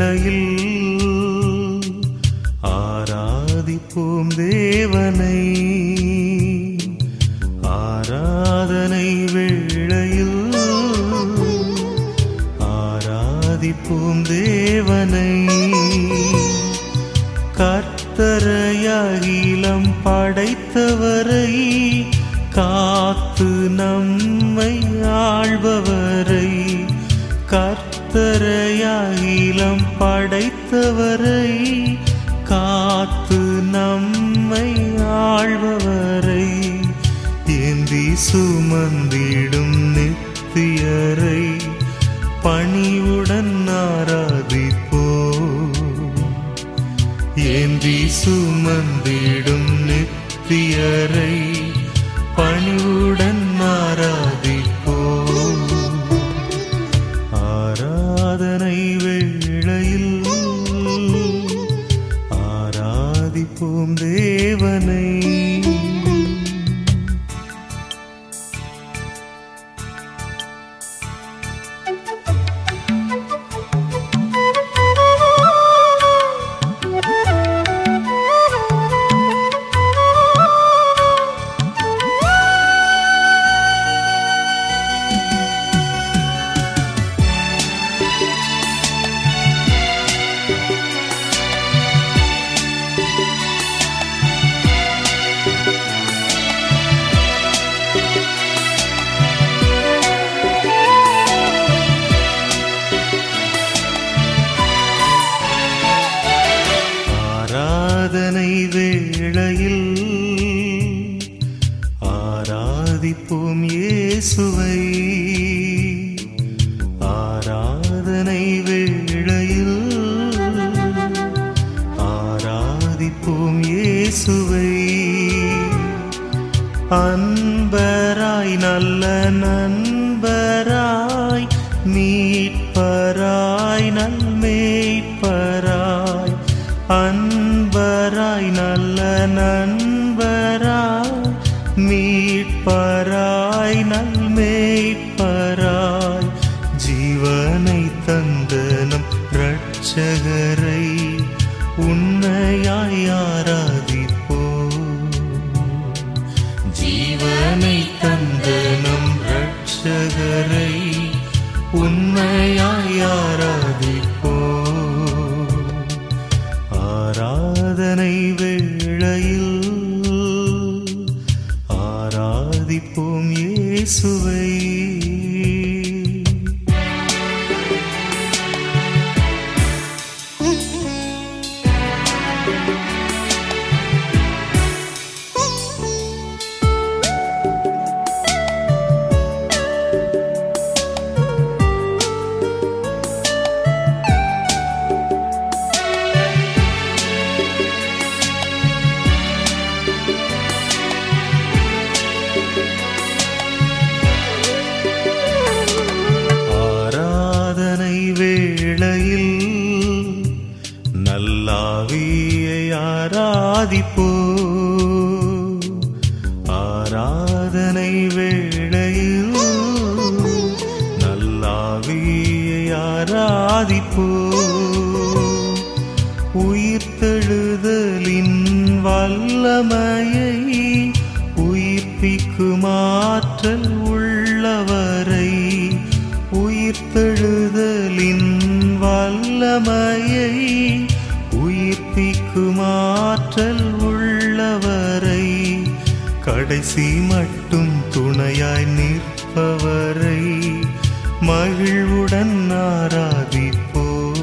வேளையில் ஆராதிப்போம் தேவனை ஆராதனை வேளையில் ஆராதிப்போம் தேவனை கர்த்தரையாகிலம் படைத்தவரை காத்து நம்மை ஆள்பவரை கர்த்தரையாகிலம் படைத்தவரை காத்து நம்மை ஆள்பவரை ஏந்தி சுமந்திடும் நித்தியரை பணிவுடன் ஆராதிப்போம் ஏந்தி சுமந்திடும் நித்தியரை பணிவுடன் ஆராதிப்போம் ஆராதனை வேளையில் ஆராதிப்போம் தேவனை ஆராதனை வேளையில் ஆராதிப்போம் இயேசுவை ஆராதனை வேளையில் ஆராதிப்போம் இயேசுவை அன்பராய் நல்ல நண்பராய் மீட்பராய் நல்மேய்ப்பராய் அன்பராய் நல்ல நண்பராய் மீட்பராய் நல்மேய்ப்பராய் ஜீவனை தந்தனம் இரட்சகரை உண்மையாய் ஆராதிப்போம் ஜீவனை தந்தனம் இரட்சகரை உண்மையாய் ஆராதிப்போம் ஆராதனை வேளையில் ஆராதிப்போம் இயேசுவை ஆராதனை வேளையில் நல்லாவியை ஆராதிப்போ ஆராதனை வேளையில் நல்லாவியை ஆராதிப்போ உயிர்த்தெழுதலின் வல்லமையை உயிர்ப்பிக்கும் ஆற்றல் உள்ளவரை உயிர்த்தெழுதலின் வல்லமையை உயிர்ப்பிக்கும் ஆற்றல் உள்ளவரை கடைசி மட்டும் துணையாய் நிற்பவரை மகிழ்வுடன் ஆராதிப்போ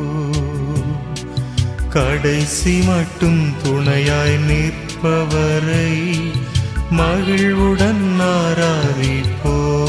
கடைசி மட்டும் துணையாய் நிற்பவரை மகிழ்வுடன் ஆராதிப்போ